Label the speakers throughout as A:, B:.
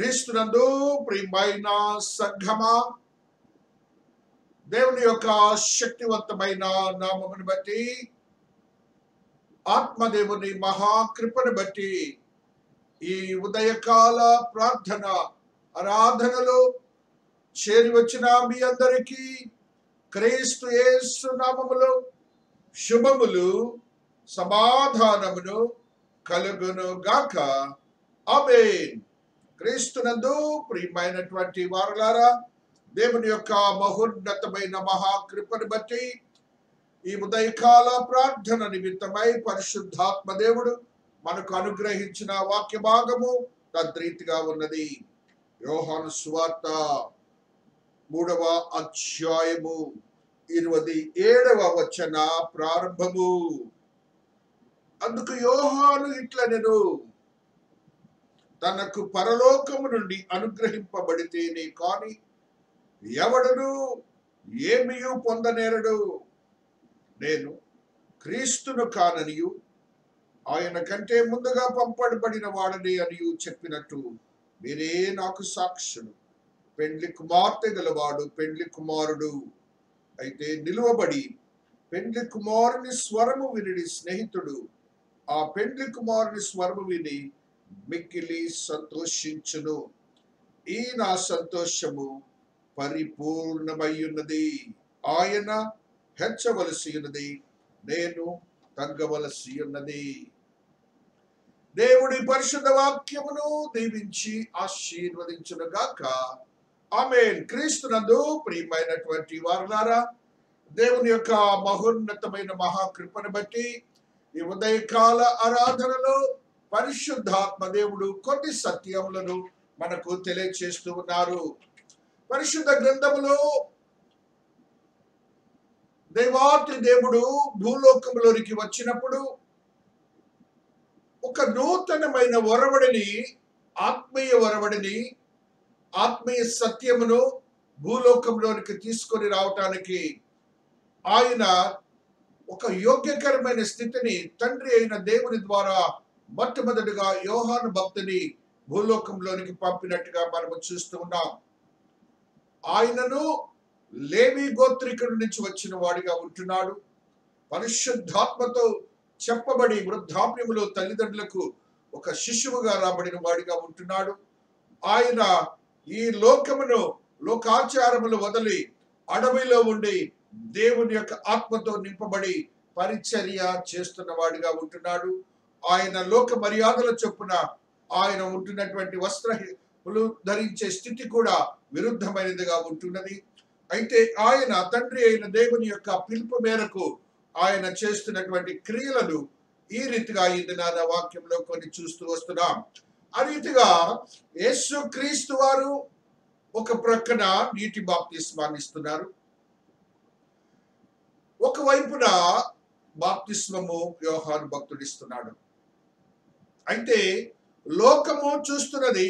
A: క్రీస్తునందు ప్రియమైన సంఘమా దేవుని యొక్క శక్తివంతమైన నామమును బట్టి ఆత్మదేవుని మహాకృపను బట్టి ఈ ఉదయకాల ప్రార్థన ఆరాధనలో చేరి వచ్చిన మీ అందరికీ క్రీస్తు యేసు నామములో శుభములు సమాధానమును కలుగును గాక ఆమేన్ క్రీస్తునందు ప్రియమైనటువంటి వారులారా దేవుని యొక్క మహోన్నతమైన మహాకృపను బట్టి ఈ ఉదయకాల ప్రార్థన నిమిత్తమై పరిశుద్ధాత్మ దేవుడు మనకు అనుగ్రహించిన వాక్య భాగము తద్రీతిగా ఉన్నది యోహాను సువార్త మూడవ అధ్యాయము ఇరవై ఏడవ వచన ప్రారంభము అందుకు యోహాను ఇట్లా నేను తనకు పరలోకము నుండి అనుగ్రహింపబడితేనే కాని ఎవడను ఏమియు పొందనేరడు నేను క్రీస్తును కాననియు ఆయన కంటే ముందుగా పంపబడిన వాడని అనియు చెప్పినట్టు మీరే నాకు సాక్షులు పెండ్లి కుమార్తె గలవాడు పెండ్లి కుమారుడు అయితే నిలువబడి పెండ్లి కుమారుని స్వరము విని స్నేహితుడు ఆ పెండ్లి కుమారుని స్వరము విని మిక్కిలి సంతోషించును ఈ నా సంతోషము పరిపూర్ణమయ్యున్నది ఆయన హెచ్చవలసి ఉన్నది నేను తగ్గవలసి ఉన్నది దేవుడి పరిశుద్ధ వాక్యమును దీవించి ఆశీర్వదించునుగాక ఆమెన్ క్రీస్తునందు ప్రియమైనటువంటి వారులారా దేవుని యొక్క మహోన్నతమైన మహాకృపను బట్టి ఈ ఉదయకాల ఆరాధనలో పరిశుద్ధాత్మ దేవుడు కొన్ని సత్యములను మనకు తెలియచేస్తూ ఉన్నారు పరిశుద్ధ గ్రంథములో దేవాతి దేవుడు భూలోకంలోనికి వచ్చినప్పుడు ఒక నూతనమైన వరవడిని ఆత్మీయ వరవడిని ఆత్మీయ సత్యమును భూలోకంలోనికి తీసుకొని రావటానికి ఆయన ఒక యోగ్యకరమైన స్థితిని తండ్రి అయిన దేవుని ద్వారా మొట్టమొదటిగా యోహాను భక్తుని భూలోకంలోనికి పంపినట్టుగా మనము చూస్తూ ఉన్నాం ఆయనను లేవి గోత్రికుడి నుంచి వచ్చిన వాడిగా ఉంటున్నాడు పరిశుద్ధాత్మతో చెప్పబడి వృద్ధాప్యములో తల్లిదండ్రులకు ఒక శిశువుగా రాబడిన వాడిగా ఉంటున్నాడు ఆయన ఈ లోకమును లోకాచారములు వదిలి అడవిలో ఉండి దేవుని యొక్క ఆత్మతో నింపబడి పరిచర్య చేస్తున్న వాడిగా ఉంటున్నాడు ఆయన లోక మర్యాదల చొప్పున ఆయన ఉంటున్నటువంటి వస్త్రములు ధరించే స్థితి కూడా విరుద్ధమైనదిగా ఉంటున్నది అయితే ఆయన తండ్రి అయిన దేవుని యొక్క పిలుపు మేరకు ఆయన చేస్తున్నటువంటి క్రియలను ఈ రీతిగా ఈ దినాన వాక్యంలో కొన్ని చూస్తూ వస్తున్నాం ఆ రీతిగా యేసు క్రీస్తు వారు ఒక ప్రక్కన నీటి బాప్తిస్మాన్ని ఇస్తున్నారు ఒకవైపున బాప్తిస్మము యోహాను భక్తుడు ఇస్తున్నాడు అయితే లోకము చూస్తున్నది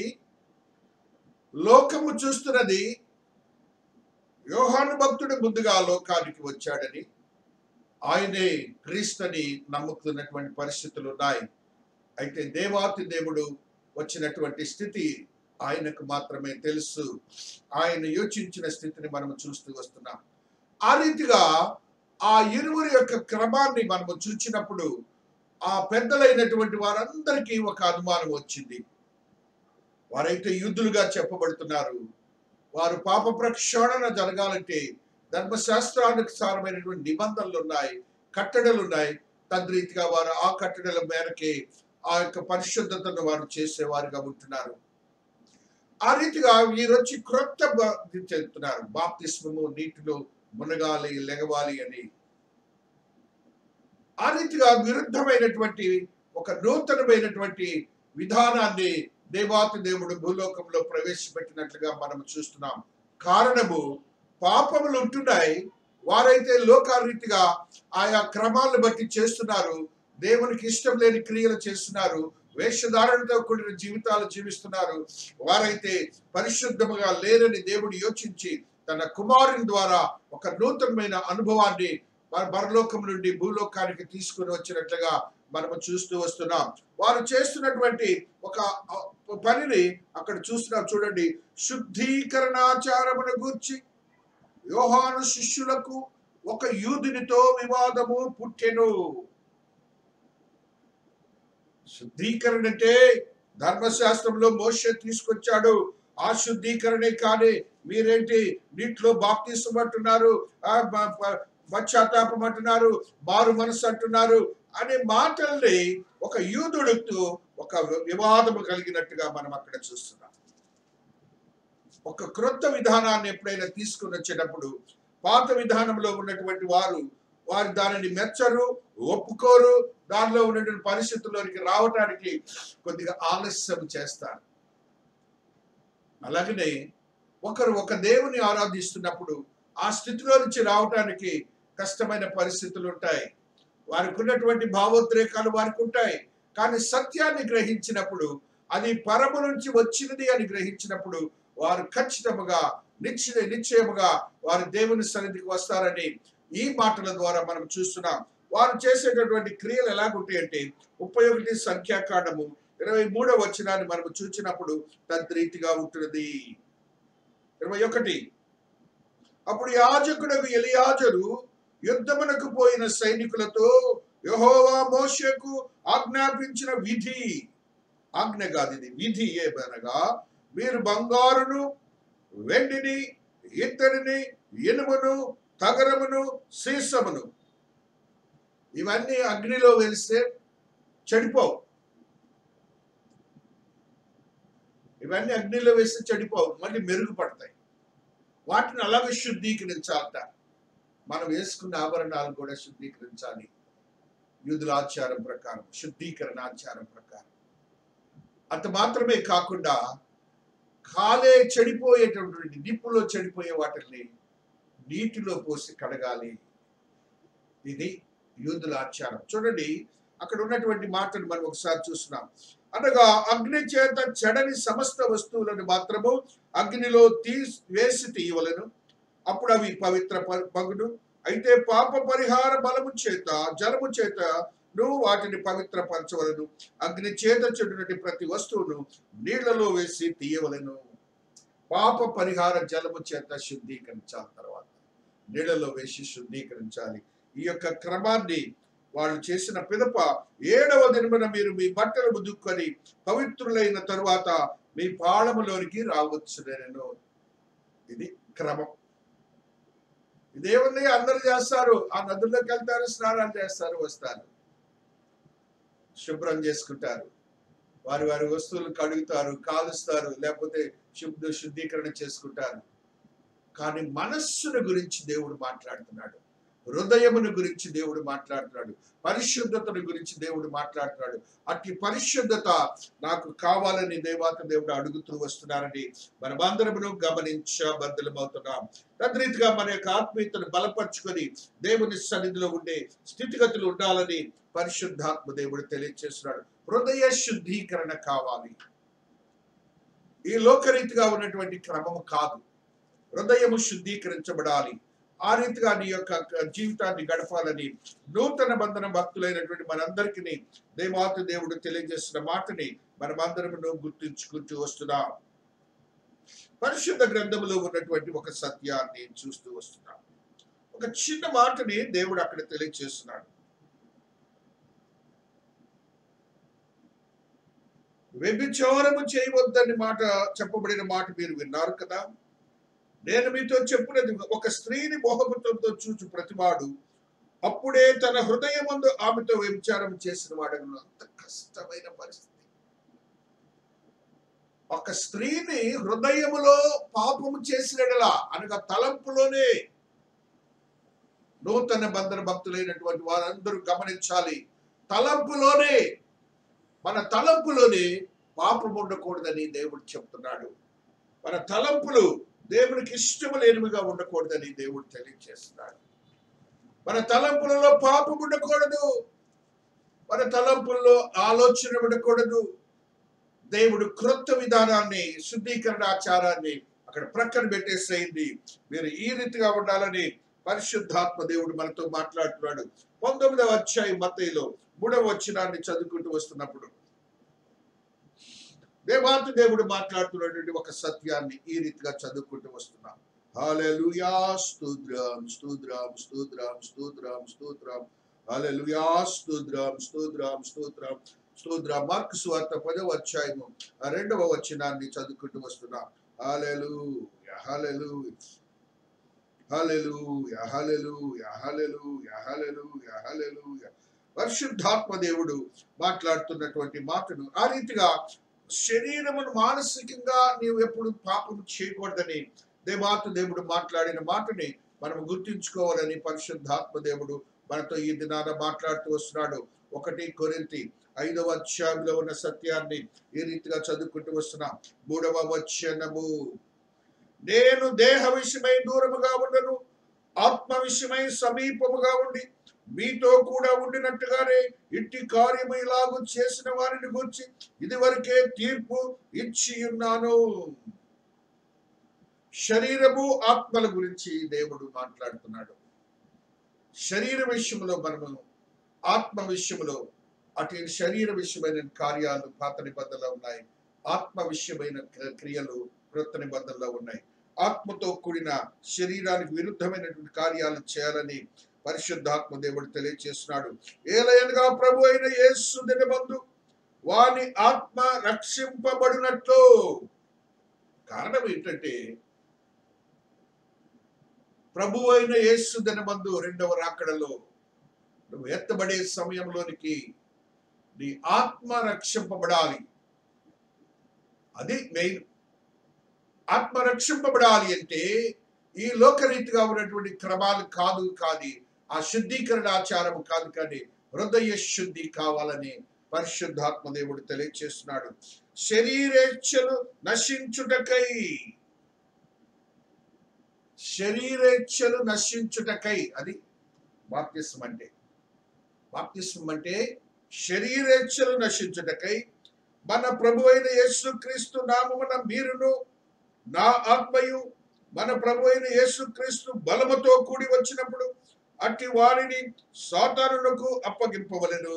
A: లోకము చూస్తున్నది యోహాను భక్తుడు ముందుగా లోకానికి వచ్చాడని ఆయనే క్రీస్తుని నమ్ముతున్నటువంటి పరిస్థితులు ఉన్నాయి అయితే దేవాతి దేవుడు వచ్చినటువంటి స్థితి ఆయనకు మాత్రమే తెలుసు ఆయన యోచించిన స్థితిని మనం చూస్తూ వస్తున్నాం ఆ రీతిగా ఆ ఇరువురి యొక్క క్రమాన్ని మనము చూచినప్పుడు ఆ పెద్దలైనటువంటి వారందరికీ ఒక అనుమానం వచ్చింది వారైతే యుద్ధులుగా చెప్పబడుతున్నారు వారు పాప ప్రక్షాళన జరగాలంటే ధర్మశాస్త్రానుసారమైనటువంటి నిబంధనలు ఉన్నాయి కట్టడలు ఉన్నాయి తద్రీతిగా వారు ఆ కట్టడల మేరకే ఆ యొక్క పరిశుద్ధతను వారు చేసేవారుగా ఉంటున్నారు ఆ రీతిగా వీరొచ్చి క్రొత్త బ- ఇది చెప్తున్నారు బాప్తిస్మము నీటిలో మునగాలి లెగవాలి అని ఆ రీతిగా విరుద్ధమైనటువంటి ఒక నూతనమైనటువంటి విధానాన్ని దేవాతి దేవుడు భూలోకంలో ప్రవేశపెట్టినట్లుగా మనం చూస్తున్నాం కారణము పాపములు ఉంటున్నాయి వారైతే లోకారీతిగా ఆయా క్రమాలను బట్టి చేస్తున్నారు దేవునికి ఇష్టం లేని క్రియలు చేస్తున్నారు వేషధారణతో కూడిన జీవితాలు జీవిస్తున్నారు వారైతే పరిశుద్ధముగా లేరని దేవుడు యోచించి తన కుమారుని ద్వారా ఒక నూతనమైన అనుభవాన్ని పర- పరలోకం నుండి భూలోకానికి తీసుకుని వచ్చినట్లుగా మనము చూస్తూ వస్తున్నాం వారు చేస్తున్నటువంటి ఒక ఆ, పనిని అక్కడ చూస్తున్నాం చూడండి శుద్ధీకరణాచారమును గూర్చి యోహాను శిష్యులకు ఒక యూదునితో వివాదము పుట్టెను శుద్ధీకరణ అంటే ధర్మశాస్త్రంలో మోషే తీసుకొచ్చాడు ఆ శుద్ధీకరణే కానీ మీరేంటి నీటిలో బాప్తీసం అంటున్నారు ఆ బ- బ- పశ్చాత్తాపం అంటున్నారు మారు మనసు అంటున్నారు అనే మాటల్ని ఒక యూదుడితో ఒక వివాదము కలిగినట్టుగా మనం అక్కడ చూస్తున్నాం ఒక క్రొత్త విధానాన్ని ఎప్పుడైనా తీసుకుని వచ్చేటప్పుడు పాత విధానంలో ఉన్నటువంటి వారు వారు దానిని మెచ్చరు ఒప్పుకోరు దానిలో ఉన్నటువంటి పరిస్థితుల్లోనికి రావటానికి కొద్దిగా ఆలస్యం చేస్తారు అలాగనే ఒకరు ఒక దేవుని ఆరాధిస్తున్నప్పుడు ఆ స్థితిలో నుంచి రావటానికి కష్టమైన పరిస్థితులు ఉంటాయి వారికి ఉన్నటువంటి భావోద్రేకాలు వారికి ఉంటాయి కానీ సత్యాన్ని గ్రహించినప్పుడు అది పరము నుంచి వచ్చినది అని గ్రహించినప్పుడు వారు ఖచ్చితముగా నిశ్చయ నిశ్చయముగా వారు దేవుని సన్నిధికి వస్తారని ఈ మాటల ద్వారా మనం చూస్తున్నాం వారు చేసేటటువంటి క్రియలు ఎలాగుంటాయంటే ముప్పై ఒకటి సంఖ్యాకాండము ఇరవై మూడవ వచనాన్ని మనం చూచినప్పుడు తద్రీతిగా ఉంటున్నది ఇరవై ఒకటి అప్పుడు యాజకుడకు ఎలియాజరు యుద్ధమునకు పోయిన సైనికులతో యెహోవా మోషేకు ఆజ్ఞాపించిన విధి ఆజ్ఞ కాదు ఇది విధి ఏమనగా మీరు బంగారును వెండిని ఇత్తడిని ఇనుమును తగరమును సీసమును ఇవన్నీ అగ్నిలో వెలిస్తే చెడిపోవు ఇవన్నీ అగ్నిలో వేస్తే చెడిపోవు మళ్ళీ మెరుగుపడతాయి వాటిని అలాగే శుద్ధీకరించాలట మనం వేసుకున్న ఆభరణాలు కూడా శుద్ధీకరించాలి యూదుల ఆచారం ప్రకారం శుద్ధీకరణ ఆచారం ప్రకారం అంత మాత్రమే కాకుండా కాలే చెడిపోయేటటువంటి నిప్పులో చెడిపోయే వాటిని నీటిలో పోసి కడగాలి ఇది యూదుల ఆచారం చూడండి అక్కడ ఉన్నటువంటి మాటను మనం ఒకసారి చూస్తున్నాం అనగా అగ్ని చేత చెడని సమస్త వస్తువులను మాత్రము అగ్నిలో తీ వేసి తీయవలను అప్పుడు అవి పవిత్ర ప- పగుడు అయితే పాప పరిహార బలము చేత జలము చేత నువ్వు వాటిని పవిత్రపరచవలను అగ్ని చేత చెడునటి ప్రతి వస్తువును నీళ్లలో వేసి తీయవలను పాప పరిహార జలము చేత శుద్ధీకరించాలి తర్వాత నీళ్లలో వేసి శుద్ధీకరించాలి ఈ యొక్క క్రమాన్ని వాళ్ళు చేసిన పిదప ఏడవ దినమున మీరు మీ బట్టలు ముదుక్కొని పవిత్రులైన తరువాత మీ పాళములోనికి రావచ్చు నేను ఇది క్రమం ఇదేముంది అందరూ చేస్తారు ఆ నదుల్లోకి వెళ్తారు స్నానాలు చేస్తారు వస్తారు శుభ్రం చేసుకుంటారు వారి వారి వస్తువులు కడుగుతారు కాలుస్తారు లేకపోతే శుద్ధ శుద్ధీకరణ చేసుకుంటారు కానీ మనస్సును గురించి దేవుడు మాట్లాడుతున్నాడు హృదయమును గురించి దేవుడు మాట్లాడుతున్నాడు పరిశుద్ధతను గురించి దేవుడు మాట్లాడుతున్నాడు అట్టి పరిశుద్ధత నాకు కావాలని దేవాత దేవుడు అడుగుతూ వస్తున్నారని మనమందరమును గమనించబద్దలమవుతున్నాం తద్రీతిగా మన యొక్క ఆత్మీయతను బలపరుచుకొని దేవుని సన్నిధిలో ఉండే స్థితిగతులు ఉండాలని పరిశుద్ధాత్మ దేవుడు తెలియజేస్తున్నాడు హృదయ శుద్ధీకరణ కావాలి ఈ లోకరీతిగా ఉన్నటువంటి క్రమము కాదు హృదయము శుద్ధీకరించబడాలి ఆ రీతిగా నీ యొక్క జీవితాన్ని గడపాలని నూతన బంధన భక్తులైనటువంటి మనందరికీ దేవాత దేవుడు తెలియజేసిన మాటని మనమందరము గుర్తుంచుకుంటూ వస్తున్నాం పరిశుద్ధ గ్రంథములో ఉన్నటువంటి ఒక సత్యాన్ని చూస్తూ వస్తున్నాం ఒక చిన్న మాటని దేవుడు అక్కడ తెలియజేస్తున్నాడు వ్యభిచారము చేయవద్దని మాట చెప్పబడిన మాట మీరు విన్నారు కదా నేను మీతో చెప్పినది ఒక స్త్రీని మోహముతో చూచు ప్రతివాడు అప్పుడే తన హృదయమందు ఆమెతో వ్యభిచారం చేసిన వాడను అంత కష్టమైన పరిస్థితి ఒక స్త్రీని హృదయములో పాపము చేసినలా అనగా తలంపులోనే నూతన బంధన భక్తులైనటువంటి వారందరూ గమనించాలి తలంపులోనే మన తలంపులోనే పాపం ఉండకూడదని దేవుడు చెప్తున్నాడు మన తలంపులు దేవునికి ఇష్టము లేనివిగా ఉండకూడదని దేవుడు తెలియజేస్తున్నాడు మన తలంపులలో పాపం ఉండకూడదు మన తలంపుల్లో ఆలోచన ఉండకూడదు దేవుడు క్రొత్త విధానాన్ని శుద్ధీకరణ ఆచారాన్ని అక్కడ ప్రక్కన పెట్టేసేయండి మీరు ఈ రీతిగా ఉండాలని పరిశుద్ధాత్మ దేవుడు మనతో మాట్లాడుతున్నాడు పంతొమ్మిదవ అధ్యాయం మత్తయిలో మూడవ వచనాన్ని చదువుకుంటూ వస్తున్నప్పుడు దేవాతి దేవుడు మాట్లాడుతున్నటువంటి ఒక సత్యాన్ని ఈ రీతిగా చదువుకుంటూ వస్తున్నాం హల్లెలూయా స్తోత్రం స్తోత్రం స్తోత్రం స్తోత్రం స్తోత్రం హల్లెలూయా స్తోత్రం స్తోత్రం స్తోత్రం స్తోత్రం మార్కు సువార్త పదవ అధ్యాయము ఆ రెండవ వచనాన్ని చదువుకుంటూ వస్తున్నాం హల్లెలూయా హల్లెలూయా హల్లెలూయా హల్లెలూయా హల్లెలూయా హల్లెలూయా హల్లెలూయా పరిశుద్ధాత్మ దేవుడు మాట్లాడుతున్నటువంటి మాటను ఆ రీతిగా శరీరమును మానసికంగా నీవు ఎప్పుడు పాపం చేయకూడదని దేవాత దేవుడు మాట్లాడిన మాటని మనం గుర్తించుకోవాలని పరిశుద్ధాత్మ దేవుడు మనతో ఈ దినాన మాట్లాడుతూ వస్తున్నాడు ఒకటి కొరింతి ఐదవ అధ్యాయంలో ఉన్న సత్యాన్ని ఈ రీతిగా చదువుకుంటూ వస్తున్నాం మూడవ వచనము నేను దేహ విషయమై దూరముగా ఉండను ఆత్మ విషయమై సమీపముగా ఉండి మీతో కూడా ఉండినట్టుగానే ఇట్టి కార్యము ఇలాగు చేసిన వారిని గురించి ఇదివరకే తీర్పు ఇచ్చి ఉన్నాను శరీరము ఆత్మల గురించి దేవుడు మాట్లాడుతున్నాడు శరీర విషయంలో మనము ఆత్మ విషయంలో అటు శరీర విషయమైన కార్యాలు పాత నిబంధనలో ఉన్నాయి ఆత్మ విషయమైన క్ర- క్రియలు కృత నిబంధనలో ఉన్నాయి ఆత్మతో కూడిన శరీరానికి విరుద్ధమైనటువంటి కార్యాలు చేయాలని పరిశుద్ధాత్మ దేవుడు తెలియజేస్తున్నాడు ఏలయనగా ప్రభు అయిన యేసు దినమందు వాని ఆత్మ రక్షింపబడినట్లు కారణం ఏంటంటే ప్రభు అయిన యేసు దినమందు రెండవ రాకడలో నువ్వు ఎత్తబడే సమయంలోనికి నీ ఆత్మ రక్షింపబడాలి అది మెయిన్ ఆత్మ రక్షింపబడాలి అంటే ఈ లోకరీతిగా ఉన్నటువంటి క్రమాలు కాదు కాదు ఆ శుద్ధీకరణ ఆచారం కాదు కానీ హృదయ శుద్ధి కావాలని పరిశుద్ధాత్మ దేవుడు తెలియచేస్తున్నాడు శరీరేచ్ఛలు నశించుటకై శరీరేచ్ఛలు నశించుటకై అది బాప్తిస్మం అంటే బాప్తిస్మం అంటే శరీరేచ్ఛలు నశించుటకై మన ప్రభు అయిన యేసుక్రీస్తు నామమున మీరును నా ఆత్మయు మన ప్రభు అయిన యేసుక్రీస్తు బలముతో కూడి వచ్చినప్పుడు అట్టి వారిని సాతానులకు అప్పగింపవలెను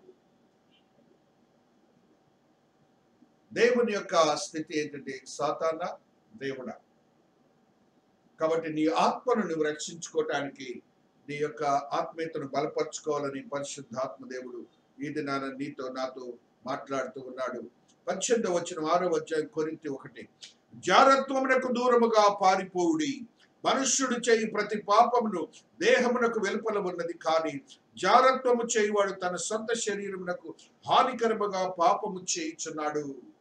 A: దేవుని యొక్క స్థితి ఏంటంటే సాతాన దేవుడా కాబట్టి నీ ఆత్మను నువ్వు రక్షించుకోవటానికి నీ యొక్క ఆత్మీయతను బలపరుచుకోవాలని పరిశుద్ధాత్మ దేవుడు ఈ దినాన నీతో నాతో మాట్లాడుతూ ఉన్నాడు పద్దెనిమిది వచ్చిన ఆరో అధ్యాయం కొరింతి ఒకటి జారత్వమునకు దూరముగా పారిపోవుడి మనుష్యుడు చేయి ప్రతి పాపమును దేహమునకు వెలుపల ఉన్నది కానీ జారత్వము చేయువాడు తన సొంత శరీరమునకు హానికరముగా పాపము చేయుచున్నాడు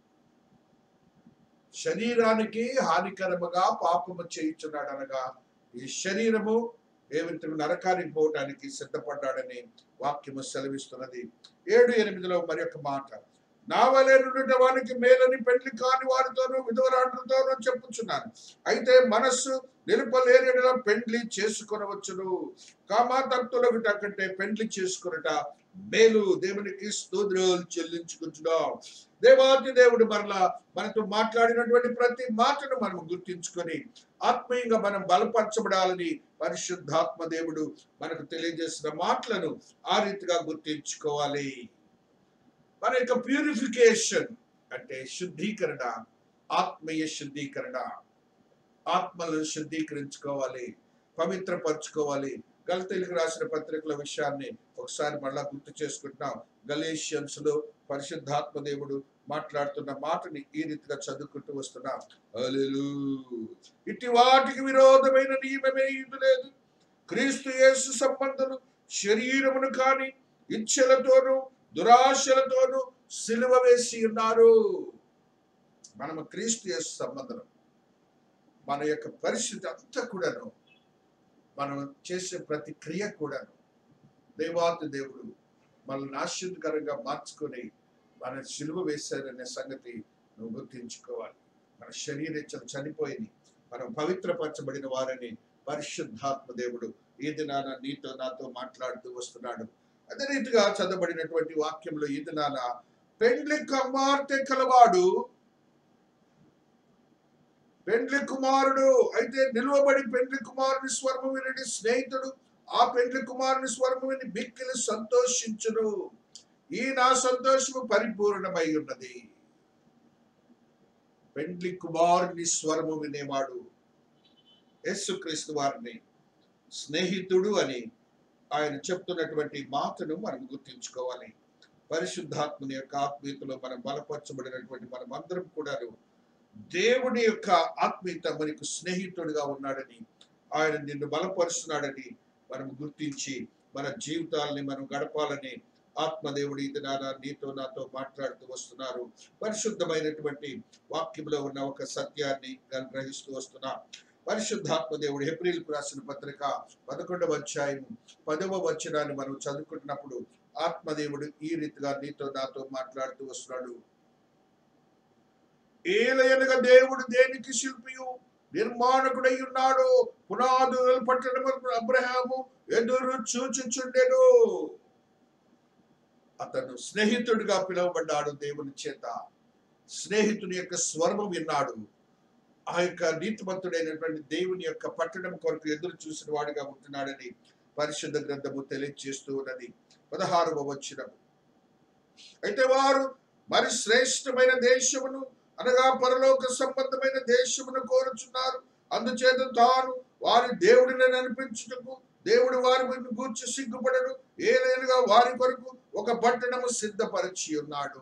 A: శరీరానికి హానికరముగా పాపము చేయుచున్నాడు అనగా ఈ శరీరము ఏమిటి నరకానికి పోవటానికి సిద్ధపడ్డాడని వాక్యము సెలవిస్తున్నది ఏడు ఎనిమిదిలో మరి ఒక మాట నా వలె నుండుట వానికి మేలని పెళ్లి కాని వారితోనూ విధవరాండ్రతోనూ చెప్పుచున్నాను అయితే మనస్సు నిలుపలేని పెండ్లి చేసుకొనవచ్చును కామాతక్తులగుట కంటే పెండ్లి చేసుకున్నట మేలు దేవునికి స్తోత్రాలు చెల్లించుకుంటున్నాం దేవాతి దేవుడు మరలా మనతో మాట్లాడినటువంటి ప్రతి మాటను మనం గుర్తించుకొని ఆత్మీయంగా మనం బలపరచబడాలని పరిశుద్ధాత్మ దేవుడు మనకు తెలియజేసిన మాటలను ఆ రీతిగా గుర్తించుకోవాలి మన యొక్క ప్యూరిఫికేషన్ అంటే శుద్ధీకరణ ఆత్మీయ శుద్ధీకరణ ఆత్మలను శుద్ధీకరించుకోవాలి పవిత్రపరచుకోవాలి గలతీలకు రాసిన పత్రికల విషయాన్ని ఒకసారి మళ్ళా గుర్తు చేసుకుంటున్నాం గలేషియన్స్ లో పరిశుద్ధాత్మ దేవుడు మాట్లాడుతున్న మాటని ఈ రీతిగా చదువుకుంటూ వస్తున్నాం హల్లెలూయా. ఇట్టి వాటికి విరోధమైన నియమమే ఇది లేదు క్రీస్తు యేసు సంబంధులు శరీరమును కాని ఇచ్ఛలతోనూ దురాశలతోనూ సిలువ వేసి ఉన్నారు మనము క్రీస్తు యేసు సంబంధం మన యొక్క పరిస్థితి అంతా కూడాను మనం చేసే ప్రతి క్రియ కూడాను దేవాతి దేవుడు మనల్ని ఆశ్చర్యకరంగా మార్చుకొని మన సిలువ వేశారనే సంగతి నువ్వు గుర్తించుకోవాలి మన శరీరం చనిపోయింది మనం పవిత్రపరచబడిన వారని పరిశుద్ధాత్మ దేవుడు ఈ దినాన నీతో నాతో మాట్లాడుతూ వస్తున్నాడు అదే రీతిగా చదవబడినటువంటి వాక్యంలో ఈ దినాన పెండ్లి కుమార్తె కలవాడు పెండ్లి కుమారుడు అయితే నిలువబడి పెండ్లి కుమారుని స్వరము వినని స్నేహితుడు ఆ పెండ్లి కుమారుని స్వరము విని బిక్కిలి సంతోషించును ఈ నా సంతోషము పరిపూర్ణమై ఉన్నది పెండ్లి కుమారుని స్వరము వినేవాడు యేసుక్రీస్తు వారిని స్నేహితుడు అని ఆయన చెప్తున్నటువంటి మాటను మనం గుర్తించుకోవాలి పరిశుద్ధాత్మని యొక్క ఆత్మీయతలో మనం బలపరచబడినటువంటి మనం అందరం కూడాను దేవుని యొక్క ఆత్మీయత మనకు స్నేహితుడిగా ఉన్నాడని ఆయన నిన్ను బలపరుస్తున్నాడని మనం గుర్తించి మన జీవితాలని మనం గడపాలని ఆత్మదేవుడి ఇది నానా నీతో నాతో మాట్లాడుతూ వస్తున్నారు పరిశుద్ధమైనటువంటి వాక్యంలో ఉన్న ఒక సత్యాన్ని గన్- గ్రహిస్తూ వస్తున్నాం పరిశుద్ధాత్మ దేవుడు ఏప్రిల్కు రాసిన పత్రిక పదకొండవ అధ్యాయం పదవ వచనాన్ని మనం చదువుకుంటున్నప్పుడు ఆత్మదేవుడు ఈ రీతిగా నీతో నాతో మాట్లాడుతూ వస్తున్నాడు ఏలయనగా దేవుడు దేనికి శిల్పియు నిర్మాణకుడై ఉన్నాడు పునాదులు పట్టడం అబ్రహాము ఎదురు చూచుచుండెను అతను స్నేహితుడిగా పిలువబడ్డాడు దేవుని చేత స్నేహితుని యొక్క స్వరము విన్నాడు ఆ యొక్క నీతిమంతుడైనటువంటి దేవుని యొక్క పట్టణం కొరకు ఎదురు చూసిన వాడిగా ఉంటున్నాడని పరిశుద్ధ గ్రంథము తెలియజేస్తూ ఉన్నది పదహారవ వచ్చినము అయితే వారు మరి శ్రేష్టమైన దేశమును అనగా పరలోక సంబంధమైన దేశమును కోరుచున్నారు అందుచేత తాను వారి దేవుడిని అనిపించుటకు దేవుడు వారి గూర్చి సిగ్గుపడడు ఏలైనగా వారి కొరకు ఒక పట్టణము సిద్ధపరిచి ఉన్నాడు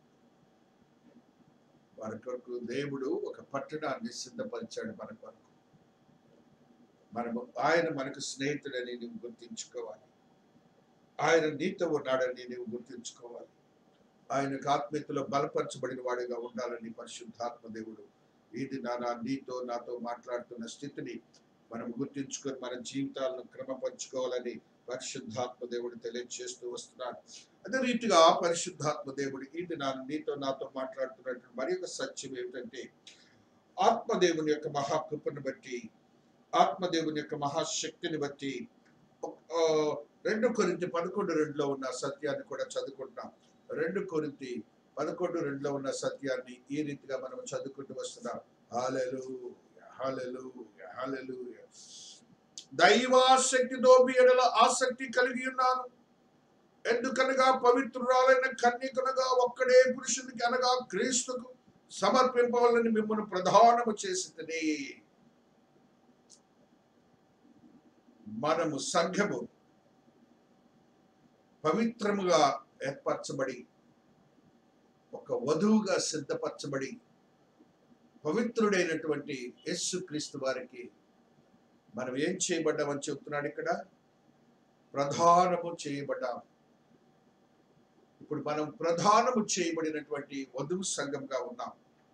A: వారి కొరకు దేవుడు ఒక పట్టణాన్ని సిద్ధపరిచాడు మన కొరకు మనము ఆయన మనకు స్నేహితుడని నువ్వు గుర్తించుకోవాలి ఆయన నీతో ఉన్నాడని నువ్వు గుర్తించుకోవాలి ఆయనకు ఆత్మీయతలో బలపరచబడిన వాడిగా ఉండాలని పరిశుద్ధాత్మ దేవుడు ఇది నానా నీతో నాతో మాట్లాడుతున్న స్థితిని మనం గుర్తించుకొని మన జీవితాలను క్రమపరుచుకోవాలని పరిశుద్ధాత్మ దేవుడు తెలియజేస్తూ వస్తున్నాడు అదే రీతిగా పరిశుద్ధాత్మ దేవుడు ఇది నా నీతో నాతో మాట్లాడుతున్నటువంటి మరి ఒక సత్యం ఏమిటంటే ఆత్మదేవుని యొక్క మహాకృపను బట్టి ఆత్మదేవుని యొక్క మహాశక్తిని బట్టి ఆ, రెండు కొరింతి పదకొండు రెండులో ఉన్న సత్యాన్ని కూడా చదువుకుంటున్నాం రెండు కొరింతి పదకొండు రెండులో ఉన్న సత్యాన్ని ఈ రీతిగా మనం చదువుకుంటూ వస్తున్నాం హాలెలు హాలెలు హాలెలు దైవాసక్తితో మీ ఎడల ఆసక్తి కలిగి ఉన్నాను ఎందుకనగా పవిత్రురాలైన కన్యకనగా ఒక్కడే పురుషునికి అనగా క్రీస్తుకు సమర్పింపవాలని మిమ్మల్ని ప్రధానము చేసింది మనము సంఘము పవిత్రముగా ఏర్పరచబడి ఒక వధువుగా సిద్ధపరచబడి పవిత్రుడైనటువంటి యేసు క్రీస్తు వారికి మనం ఏం చేయబడ్డామని చెప్తున్నాడు ఇక్కడ ప్రధానము చేయబడ్డాం ఇప్పుడు మనం ప్రధానము చేయబడినటువంటి వధువు సంఘంగా ఉన్నాం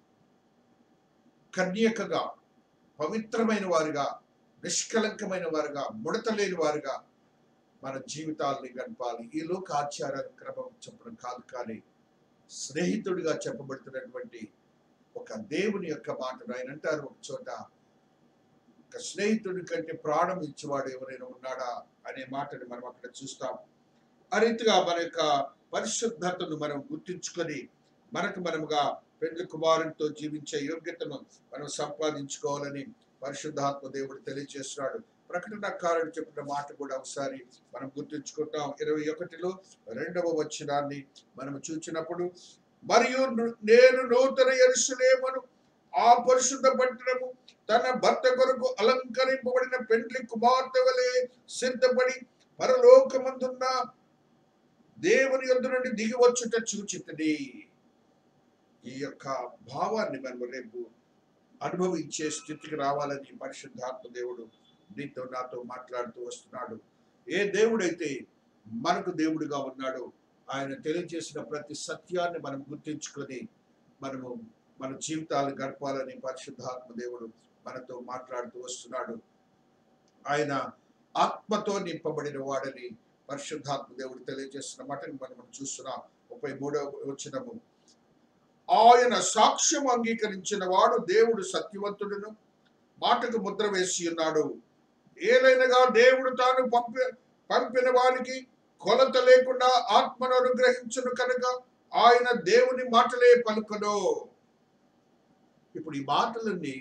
A: కన్యకగా పవిత్రమైన వారుగా నిష్కలంకమైన వారుగా ముడత లేని వారుగా మన జీవితాల్ని గడపాలి ఈ లోక ఆచార క్రమం చెప్పడం కాదు కానీ స్నేహితుడిగా చెప్పబడుతున్నటువంటి ఒక దేవుని యొక్క మాటను ఆయన అంటారు ఒక చోట ఒక స్నేహితుడి కంటే ప్రాణం ఇచ్చేవాడు ఎవరైనా ఉన్నాడా అనే మాటని మనం అక్కడ చూస్తాం ఆ రీతిగా మన యొక్క పరిశుద్ధతను మనం గుర్తించుకొని మనకు మనముగా పెళ్లి కుమారునితో జీవించే యోగ్యతను మనం సంపాదించుకోవాలని పరిశుద్ధాత్మ దేవుడు తెలియజేస్తున్నాడు ప్రకటనకారుడు చెప్పిన మాట కూడా ఒకసారి మనం గుర్తుంచుకుంటాం ఇరవై ఒకటిలో రెండవ వచనాన్ని మనం చూచినప్పుడు మరియు ను- నేను నూతన ఎరుసలేమను ఆ పరిశుద్ధ పట్టణము తన భర్త కొరకు అలంకరింపబడిన పెండ్లి కుమార్తె వలె సిద్ధపడి పరలోకమందున్న దేవుని యొద్ద నుండి దిగి వచ్చుట చూచితది ఈ యొక్క భావాన్ని మనం రేపు అనుభవించే స్థితికి రావాలని పరిశుద్ధాత్మ దేవుడు నీతో నాతో మాట్లాడుతూ వస్తున్నాడు ఏ దేవుడైతే మనకు దేవుడిగా ఉన్నాడో ఆయన తెలియజేసిన ప్రతి సత్యాన్ని మనం గుర్తించుకొని మనము మన జీవితాలు గడపాలని పరిశుద్ధాత్మ దేవుడు మనతో మాట్లాడుతూ వస్తున్నాడు ఆయన ఆత్మతో నింపబడిన వాడని పరిశుద్ధాత్మ దేవుడు తెలియజేస్తున్న మాటని మనం చూస్తున్నాం ముప్పై మూడవ వచ్చినము ఆయన సాక్ష్యం అంగీకరించిన వాడు దేవుడు సత్యవంతుడును మాటకు ముద్ర వేసి ఉన్నాడు ఏలైనగా దేవుడు తాను పంపి పంపిన వారికి కొలత లేకుండా ఆత్మను అనుగ్రహించును కనుక ఆయన దేవుని మాటలే పలుకను ఇప్పుడు ఈ మాటలన్నీ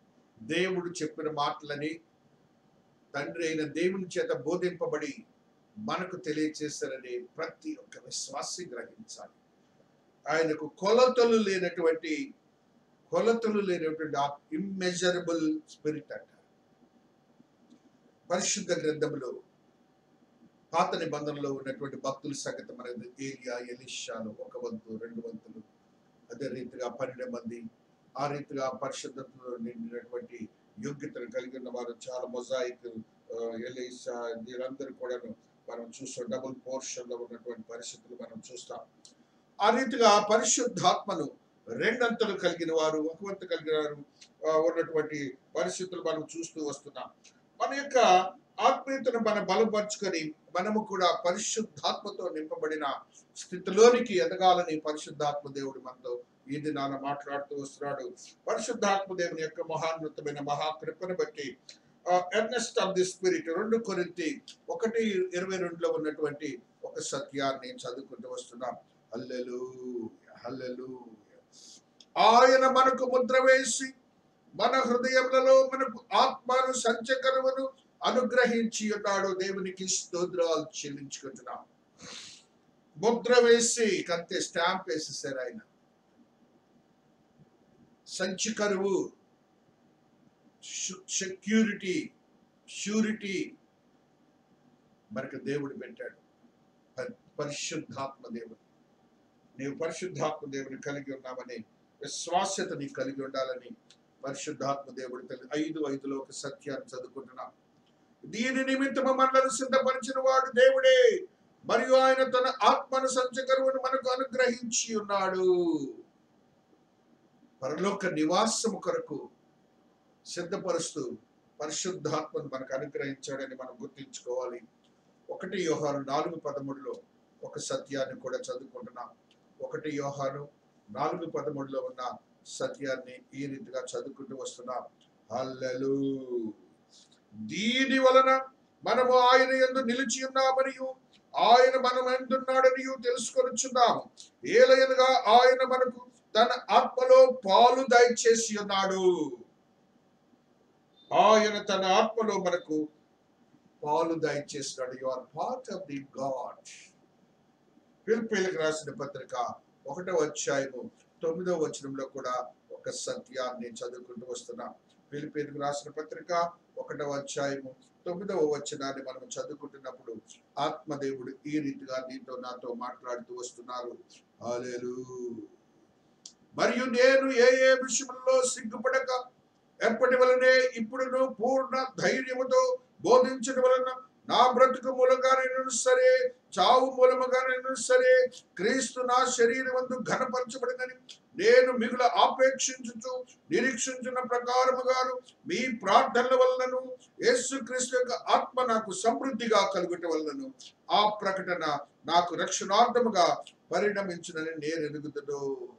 A: దేవుడు చెప్పిన మాటలని తండ్రి అయిన దేవుని చేత బోధింపబడి మనకు తెలియచేశారని ప్రతి ఒక్క విశ్వాసి గ్రహించాలి ఆయనకు కొలతలు లేనటువంటి కొలతలు లేనటువంటి ఆ ఇమ్మెజరబుల్ స్పిరిట్ అంటారు పరిశుద్ధ గ్రంథంలో పాత నిబంధనలో ఉన్నటువంటి భక్తుల సంగతి మనకు ఏలియా ఎలిషాలు ఒక వంతు రెండు వంతులు అదే రీతిగా పన్నెండు మంది ఆ రీతిగా పరిశుద్ధతలో నిండినటువంటి యోగ్యతను కలిగి ఉన్న వారు చాలా మొజాయిక్ ఎలిషా వీరందరూ కూడాను మనం చూస్తాం డబుల్ పోర్షన్ లో ఉన్నటువంటి పరిస్థితులు మనం చూస్తాం ఆ రీతిగా పరిశుద్ధాత్మను రెండంతలు కలిగిన వారు ఒక వంతు కలిగిన వారు ఆ, ఉన్నటువంటి పరిస్థితులు మనం చూస్తూ వస్తున్నాం మన యొక్క ఆత్మీయతను మనం బలపరుచుకొని మనము కూడా పరిశుద్ధాత్మతో నింపబడిన స్థితిలోనికి ఎదగాలని పరిశుద్ధాత్మ దేవుడు మనతో ఈ దినాన మాట్లాడుతూ వస్తున్నాడు పరిశుద్ధాత్మ దేవుని యొక్క మహాన్నతమైన మహాకృపను బట్టి ఎర్నెస్ట్ ఆఫ్ ది స్పిరిట్ రెండు కొరింతి ఒకటి ఇరవై రెండులో ఉన్నటువంటి ఒక సత్యాన్ని చదువుకుంటూ వస్తున్నాం హల్లెలు హల్లెలు ఆయన మనకు ముద్ర వేసి మన హృదయములలో మనకు ఆత్మను సంచకరువును అనుగ్రహించి ఉన్నాడు దేవునికి స్తోత్రాలు చెల్లించుకుంటున్నాం ముద్ర వేసి కంతే స్టాంప్ వేసేసారు ఆయన సంచి కరువు సెక్యూరిటీ షూరిటీ మనకు దేవుడు పెట్టాడు ప- పరిశుద్ధాత్మ దేవుడు నీవు పరిశుద్ధాత్మ దేవుని కలిగి ఉన్నామని విశ్వాస్యత నీకు కలిగి ఉండాలని పరిశుద్ధాత్మ దేవుడు తెలి- ఐదు ఐదులో ఒక సత్యాన్ని చదువుకుంటున్నాం దీని నిమిత్తము మనలను సిద్ధపరిచిన వాడు దేవుడే మరియు ఆయన తన ఆత్మను సంచకరువును మనకు అనుగ్రహించి ఉన్నాడు పరలోక నివాసము కొరకు సిద్ధపరుస్తూ పరిశుద్ధాత్మను మనకు అనుగ్రహించాడని మనం గుర్తించుకోవాలి ఒకటి యోహాను నాలుగు పదమూడులో ఒక సత్యాన్ని కూడా చదువుకుంటున్నాం ఒకటి యోహాను నాలుగు పదమూడులో ఉన్న సత్యాన్ని ఈ రీతిగా చదువుకుంటూ వస్తున్నాం హల్లెలూ దీని వలన మనము ఆయన యందు నిలిచి ఉన్నామనియు ఆయన మనం ఎందున్నాడనియు తెలుసుకొనిచున్నాము ఏలయనగా ఆయన మనకు తన ఆత్మలో పాలు దయచేసి ఉన్నాడు ఆయన తన ఆత్మలో మనకు పాలు దయచేసినాడు you are part of the God పిలిపిలకు రాసిన పత్రిక ఒకటో అధ్యాయము తొమ్మిదో వచనంలో కూడా ఒక సత్యాన్ని చదువుకుంటూ వస్తున్నాం పిలిపిలకు రాసిన పత్రిక ఒకటవ అధ్యాయము తొమ్మిదవ వచనాన్ని మనం చదువుకుంటున్నప్పుడు ఆత్మదేవుడు ఈ రీతిగా నీతో నాతో మాట్లాడుతూ వస్తున్నారు హల్లెలూ మరియు నేను ఏ ఏ విషయంలో సిగ్గుపడక ఎప్పటి వలనే ఇప్పుడును పూర్ణ ధైర్యముతో బోధించడం వలన నా బ్రతుకు మూలంగానైనా సరే చావు మూలముగానైనా సరే క్రీస్తు నా శరీరమందు ఘనపరచబడిందని నేను మిగుల ఆపేక్షించుచు నిరీక్షించిన ప్రకారముగాను మీ ప్రార్థనల వలనను యేసు క్రీస్తు యొక్క ఆత్మ నాకు సమృద్ధిగా కలుగుట వలనను ఆ ప్రకటన నాకు రక్షణార్థముగా పరిణమించునని నేను ఎదుగుతును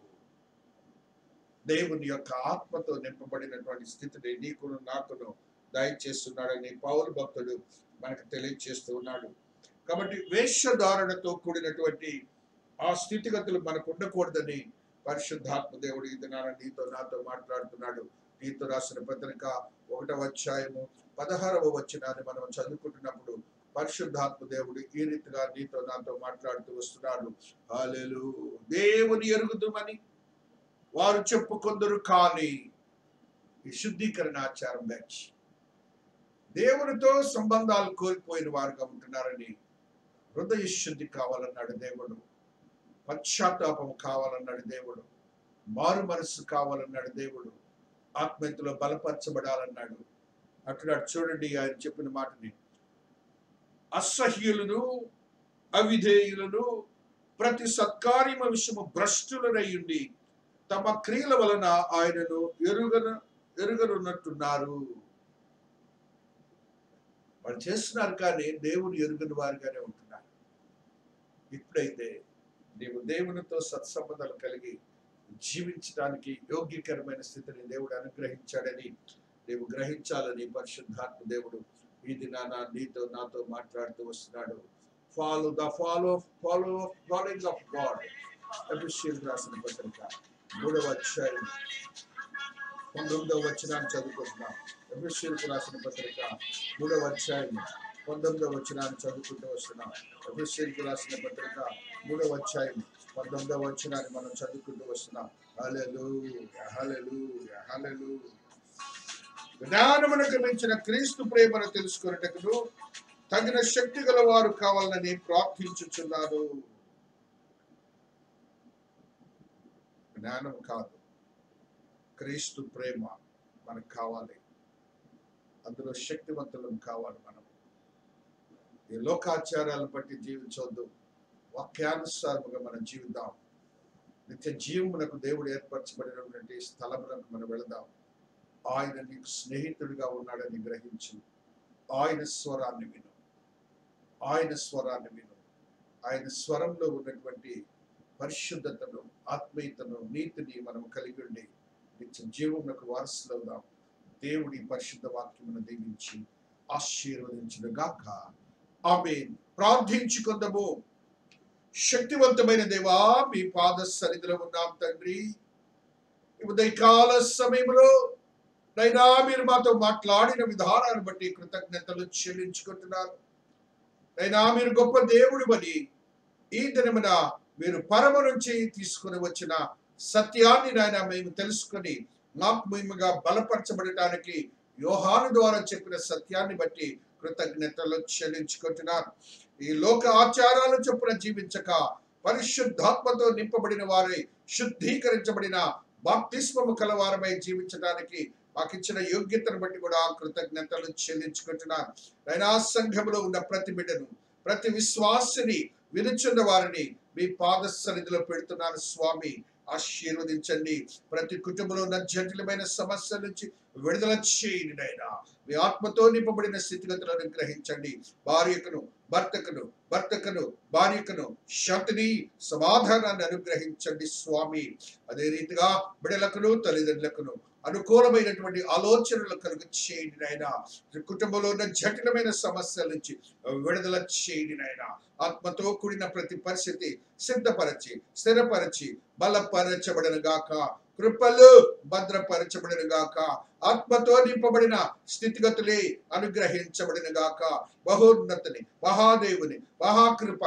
A: దేవుని యొక్క ఆత్మతో నింపబడినటువంటి స్థితిని నీకును నాకును దయచేస్తున్నాడని పౌరు భక్తుడు మనకు తెలియచేస్తూ ఉన్నాడు కాబట్టి వేషధారణతో కూడినటువంటి ఆ స్థితిగతులు మనకు ఉండకూడదని పరిశుద్ధాత్మ దేవుడు ఈ దినాన నీతో నాతో మాట్లాడుతున్నాడు నీతో రాసిన పత్రిక ఒకటవ అధ్యాయము పదహారవ వచనాన్ని మనం చదువుకుంటున్నప్పుడు పరిశుద్ధాత్మ దేవుడు ఈ రీతిగా నీతో నాతో మాట్లాడుతూ వస్తున్నాడు హాలేలు దేవుని ఎరుగుదుమని వారు చెప్పుకొందరు కానీ ఈ శుద్ధీకరణ ఆచారం బ్యాచ్ దేవునితో సంబంధాలు కోల్పోయిన వారుగా ఉంటున్నారని హృదయ శుద్ధి కావాలన్నాడు దేవుడు పశ్చాత్తాపం కావాలన్నాడు దేవుడు మారు మనస్సు కావాలన్నాడు దేవుడు ఆత్మీయతలో బలపరచబడాలన్నాడు అక్కడ చూడండి ఆయన చెప్పిన మాటని అసహ్యులను అవిధేయులను ప్రతి సత్కార్యమ విషయము భ్రష్టులనయ్యుండి తమ క్రియల వలన ఆయనను ఎరుగన ఎరుగనున్నట్టున్నారు వాళ్ళు చేస్తున్నారు కానీ దేవుని ఎరుగని వారిగానే ఉంటున్నారు ఇప్పుడైతే నీవు దేవునితో సత్సంబంధాలు కలిగి జీవించడానికి యోగ్యకరమైన స్థితిని దేవుడు అనుగ్రహించాడని నీవు గ్రహించాలని పరిశుద్ధాత్మ దేవుడు ఈ దినాన నీతో నాతో మాట్లాడుతూ వస్తున్నాడు follow the follow follow following of God ఎఫిషియల్ రాసిన పత్రిక మూడవ అధ్యాయం పంతొమ్మిదవ వచనాన్ని చదువుకుంటున్నాం ఎఫిషియల్కు రాసిన పత్రిక మూడవ అధ్యాయం పంతొమ్మిదవ వచనాన్ని చదువుకుంటూ వస్తున్నాం ఎఫ్ఎస్సీలకు రాసిన పత్రిక మూడవ అధ్యాయం పంతొమ్మిదవ వచనాన్ని మనం చదువుకుంటూ వస్తున్నాం హలెలు హలెలు హలెలు జ్ఞానమునకు మించిన క్రీస్తు ప్రేమను తెలుసుకున్నటకును తగిన శక్తి గల వారు కావాలని ప్రార్థించుచున్నారు జ్ఞానం కాదు క్రీస్తు ప్రేమ మనకు కావాలి అందులో శక్తివంతులం కావాలి మనం ఈ లోకాచారాలను బట్టి జీవించవద్దు వాక్యానుసారముగా మనం జీవిద్దాం నిత్య జీవమునకు దేవుడు ఏర్పరచబడినటువంటి స్థలములకు మనం వెళదాం ఆయన నీకు స్నేహితుడిగా ఉన్నాడని గ్రహించు ఆయన స్వరాన్ని విను ఆయన స్వరాన్ని విను ఆయన స్వరంలో ఉన్నటువంటి పరిశుద్ధతను ఆత్మీయతను నీతిని మనం కలిగి ఉండి నిత్య జీవమునకు వారసులవుదాం దేవుడి పరిశుద్ధ వాక్యమును దీవించి ఆశీర్వదించిన గాక ఆమె ప్రార్థించుకుందాము శక్తివంతమైన దేవా మీ పాద సన్నిధిలో ఉన్నాం తండ్రి ఈ ఉదయకాల సమయంలో నైనా మీరు మాతో మాట్లాడిన విధానాన్ని బట్టి కృతజ్ఞతలు చెల్లించుకుంటున్నారు నైనా మీరు గొప్ప దేవుడు అని ఈ దినమున మీరు పరమ నుంచి తీసుకుని వచ్చిన సత్యాన్ని నాయన మేము తెలుసుకొని ఆత్మీయముగా బలపరచబడటానికి యోహాను ద్వారా చెప్పిన సత్యాన్ని బట్టి కృతజ్ఞతలు చెల్లించుకుంటున్నారు ఈ లోక ఆచారాలు చొప్పున జీవించక పరిశుద్ధాత్మతో నింపబడిన వారై శుద్ధీకరించబడిన బాప్తిస్మము కలవారమై జీవించడానికి మాకు ఇచ్చిన యోగ్యతను బట్టి కూడా కృతజ్ఞతలు చెల్లించుకుంటున్నాను అయినా సంఘములో ఉన్న ప్రతి బిడ్డను ప్రతి విశ్వాసిని వినుచున్న వారిని మీ పాద సన్నిధిలో పెడుతున్నాను స్వామి ఆశీర్వదించండి ప్రతి కుటుంబంలో ఉన్న జటిలమైన సమస్యల నుంచి విడుదల చేయండి నాయనా మీ ఆత్మతో నింపబడిన స్థితిగతులను గ్రహించండి భార్యకును భర్తకును భర్తకును భార్యకును శాంతిని సమాధానాన్ని అనుగ్రహించండి స్వామి అదే రీతిగా బిడలకును తల్లిదండ్రులకును అనుకూలమైనటువంటి ఆలోచనలు కలుగు చేయండి నాయన కుటుంబంలో ఉన్న జటిలమైన సమస్యల నుంచి విడుదల చేయండి నాయన ఆత్మతో కూడిన ప్రతి పరిస్థితి సిద్ధపరచి స్థిరపరచి బలపరచబడను గాక కృపలు భద్రపరచబడిన గాక ఆత్మతో నింపబడిన స్థితిగతులే అనుగ్రహించబడిన గాక బహోన్నతిని మహాదేవుని మహాకృప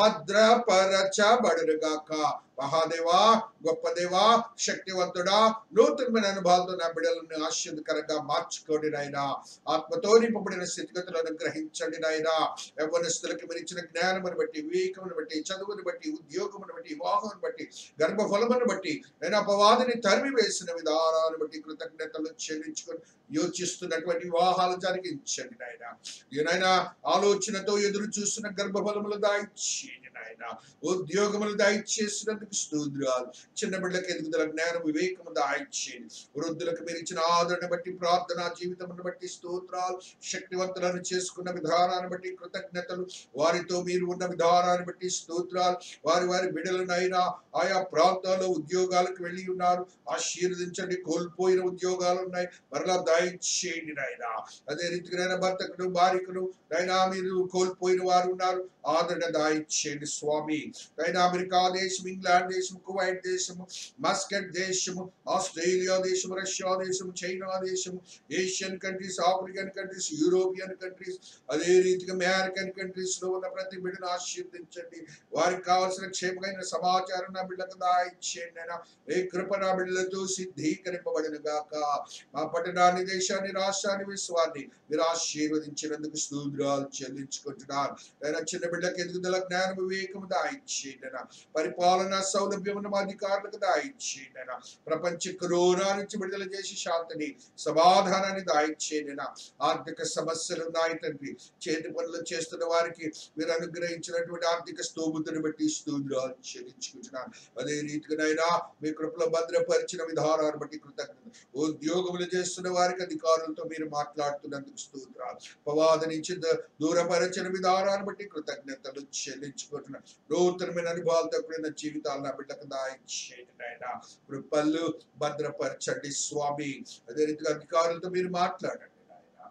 A: భద్రపరచబడును గాక మహాదేవా గొప్ప దేవా శక్తివంతుడా నూతనమైన అనుభవాలతో నా బిడ్డలను ఆశీర్వదకరంగా మార్చుకోండి నాయన ఆత్మతో నింపబడిన స్థితిగతులను గ్రహించండి నాయన యవ్వనస్తులకి మీరు ఇచ్చిన జ్ఞానమును బట్టి వివేకమును బట్టి చదువును బట్టి ఉద్యోగమును బట్టి వివాహమును బట్టి గర్భఫలమును బట్టి నేను అపవాదిని తరిమి వేసిన విధానాలను బట్టి కృతజ్ఞతలు చెల్లించుకొని యోచిస్తున్నటువంటి వివాహాలు జరిగించండి నాయన ఏనైనా ఆలోచనతో ఎదురు చూస్తున్న గర్భఫలములు దాయిచ్చేయండి నాయన ఉద్యోగములు దాయిచ్చేసినందుకు స్తోత్రాలు చిన్న బిడ్డలకు ఎదుగుదల జ్ఞానం వివేకము దాయిచ్చేయండి వృద్ధులకు మీరు ఇచ్చిన ఆదరణ బట్టి ప్రార్థన జీవితమును బట్టి స్తోత్రాలు శక్తివంతులను చేసుకున్న విధానాన్ని బట్టి కృతజ్ఞతలు వారితో మీరు ఉన్న విధానాన్ని బట్టి స్తోత్రాలు వారి వారి బిడ్డలనైనా ఆయా ప్రాంతాల్లో ఉద్యోగాలకు వెళ్ళి ఉన్నారు ఆశీర్వదించండి కోల్పోయిన ఉద్యోగాలు ఉన్నాయి మరలా దయచేయండి నాయన అదే రీతిగా నాయన భర్తకును భార్యకును నైనా మీరు కోల్పోయిన వారు ఉన్నారు ఆదరణ దాయిచ్చేయండి స్వామి నైనా అమెరికా దేశం ఇంగ్లాండ్ దేశం కువైట్ దేశము మస్కట్ దేశము ఆస్ట్రేలియా దేశము రష్యా దేశము చైనా దేశము Asian countries African countries European countries అదే రీతిగా అమెరికన్ కంట్రీస్ లో ఉన్న ప్రతి బిడ్డను ఆశీర్వదించండి వారికి కావాల్సిన క్షేమమైన సమాచారం నా బిడ్డకు దాయిచ్చేయండి అయినా ఏ కృప నా బిడ్డలతో సిద్ధీకరింపబడిన గాక మా పట్టణాన్ని దేశాన్ని రాష్ట్రాన్ని విశ్వాన్ని మీరు ఆశీర్వదించినందుకు స్తోత్రాలు చెల్లించుకుంటున్నారు అయినా చిన్న బిడ్డకి ఎదుగుదల జ్ఞానం వివేకము దాయిచ్చేయండి అయినా పరిపాలన సౌలభ్యమును మా అధికారులకు దాయిచ్చేయండి అయినా ప్రపంచ కరోనా నుంచి విడుదల చేసి శాంతిని సమాధానాన్ని దాయిచ్చేయండి అయినా ఆర్థిక సమస్యలు ఉన్నాయి తండ్రి చేతి పనులు చేస్తున్న వారికి మీరు అనుగ్రహించినటువంటి ఆర్థిక స్తోమతను బట్టి స్తోత్రాలు చెల్లించుకుంటున్నాను అదే రీతిగానైనా మీ కృపలో భద్రపరిచిన విధానాన్ని బట్టి కృతజ్ఞత ఉద్యోగములు చేస్తున్న వారికి అధికారులతో మీరు మాట్లాడుతున్నందుకు స్తోత్రాలు పవాద నుంచి ద- దూరపరచిన విధానాన్ని బట్టి కృతజ్ఞతలు చెల్లించుకుంటున్నాను నూతనమైన అనుభవాలతో కూడిన జీవితాలు నా బిడ్డకు దాయిచ్చేయండి నాయనా కృపలు భద్రపరచండి స్వామి అదే రీతిగా అధికారులతో మీరు మాట్లాడండి నాయనా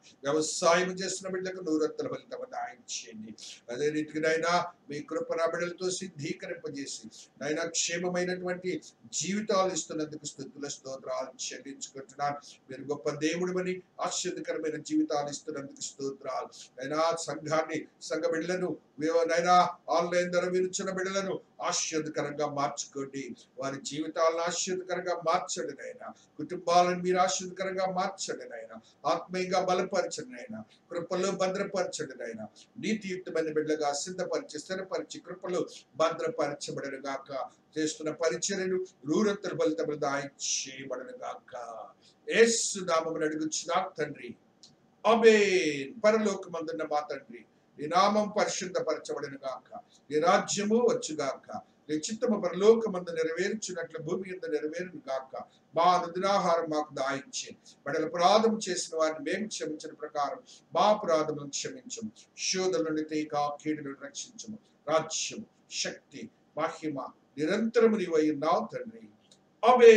A: వ్యవసాయం చేస్తున్న బిడ్డలకు నూరత్తల ఫలితం దాయించండి అదే రీతికి నాయనా మీ కృప నా బిడ్డలతో సిద్ధీకరింపజేసి నాయన క్షేమమైనటువంటి జీవితాలు ఇస్తున్నందుకు స్థుతుల స్తోత్రాలు చెల్లించుకుంటున్నాను మీరు గొప్ప దేవుడివని ఆశ్చర్యకరమైన జీవితాలు ఇస్తున్నందుకు స్తోత్రాలు అయినా సంఘాన్ని సంఘ బిడ్డలను నైనా ఆన్లైన్ ద్వారా విరుచున్న బిడ్డలను ఆశ్చర్యకరంగా మార్చుకోండి వారి జీవితాలను ఆశ్చర్యకరంగా మార్చండి నాయన కుటుంబాలను మీరు ఆశ్చర్యకరంగా మార్చండి నాయన ఆత్మీయంగా బలపరచండి నాయన కృపలో భద్రపరచండి నాయన నీతియుక్తమైన బిడ్డగా సిద్ధపరిచి స్థిరపరిచి కృపలో భద్రపరచబడను గాక చేస్తున్న పరిచర్యలు రూరత్తల ఫలితములు దాయి చేయబడను గాక యేసు నామమును అడుగుచున్నా తండ్రి అబేన్ పరలోకమందున్న మా తండ్రి నీ నామం పరిశుద్ధపరచబడను గాక నీ రాజ్యము వచ్చుగాక నీ చిత్తము పరలోకమందు నెరవేర్చున్నట్లు భూమి మీద నెరవేరును గాక మా అనుదినాహారం మాకు దాయించి బడల అపరాధం చేసిన వారిని మేము క్షమించిన ప్రకారం మా అపరాధములను క్షమించము శోధన నుండి తీక కీడులను రక్షించము రాజ్యము శక్తి మహిమ నిరంతరము నీవై ఉన్నావు తండ్రి అబే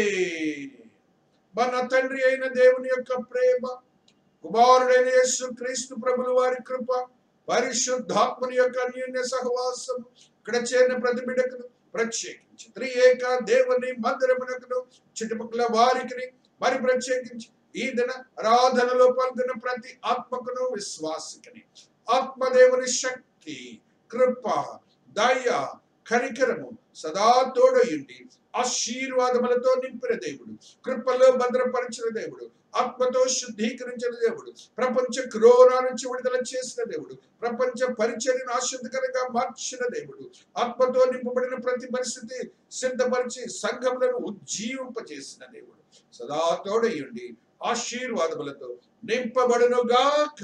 A: మన తండ్రి అయిన దేవుని యొక్క ప్రేమ కుమారుడైన యేసు క్రీస్తు ప్రభుల వారి కృప పరిశుద్ధాత్మని యొక్క అన్యోన్య సహవాసం ఇక్కడ చేరిన ప్రతి బిడ్డకును ప్రత్యేకించి త్రియేక దేవుని మందిరమునకును చుట్టుపక్కల వారికి మరి ప్రత్యేకించి ఈ దిన ఆరాధనలో పాల్గొన్న ప్రతి ఆత్మకును విశ్వాసికని ఆత్మదేవుని శక్తి కృప దయ కనికరము సదా తోడయుండి ఆశీర్వాదములతో నింపిన దేవుడు కృపలో భద్రపరిచిన దేవుడు ఆత్మతో శుద్ధీకరించిన దేవుడు ప్రపంచ కరోనా నుంచి విడుదల చేసిన దేవుడు ప్రపంచ పరిచర్యను ఆశ్చర్యకరంగా మార్చిన దేవుడు ఆత్మతో నింపబడిన ప్రతి పరిస్థితి సిద్ధపరిచి సంఘములను ఉజ్జీవింపచేసిన దేవుడు సదా తోడయుండి ఆశీర్వాదములతో నింపబడునుగాక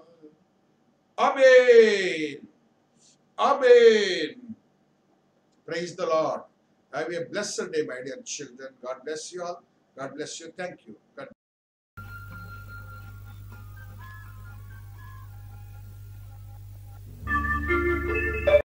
A: ఆమేన్ ఆమేన్ praise the Lord have a blessed day my dear children God bless you all God bless you thank you